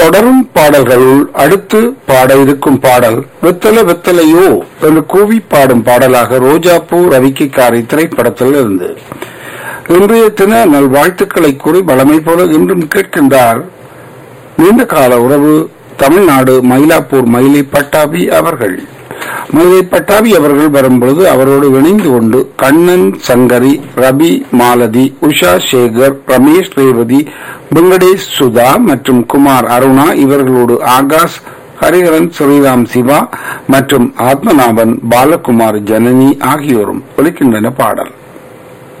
தொடரும் பாடல்களுள் அடுத்து பாட இருக்கும் பாடல் வெத்தல வெத்தலையோ என்று கூவி பாடும் பாடலாக ரோஜாப்பூ ரவிக்கைக்காரி திரைப்படத்தில் இருந்து இன்றைய தின நல்வாழ்த்துக்களை கூறி பலமை போல இன்றும் கேட்கின்றார் நீண்ட கால உறவு தமிழ்நாடு மயிலாப்பூர் மயிலை பட்டாபி அவர்கள் மயிலை பட்டாபி அவர்கள் வரும்பொழுது அவரோடு இணைந்து கொண்டு கண்ணன் சங்கரி ரவி மாலதி உஷா சேகர் ரமேஷ் ரேவதி வெங்கடேஷ் சுதா மற்றும் குமார் அருணா இவர்களோடு ஆகாஷ் ஹரிஹரன் ஸ்ரீராம் சிவா மற்றும் ஆத்மநாபன் பாலகுமார் ஜனனி ஆகியோரும் ஒலிக்கின்றன பாடல்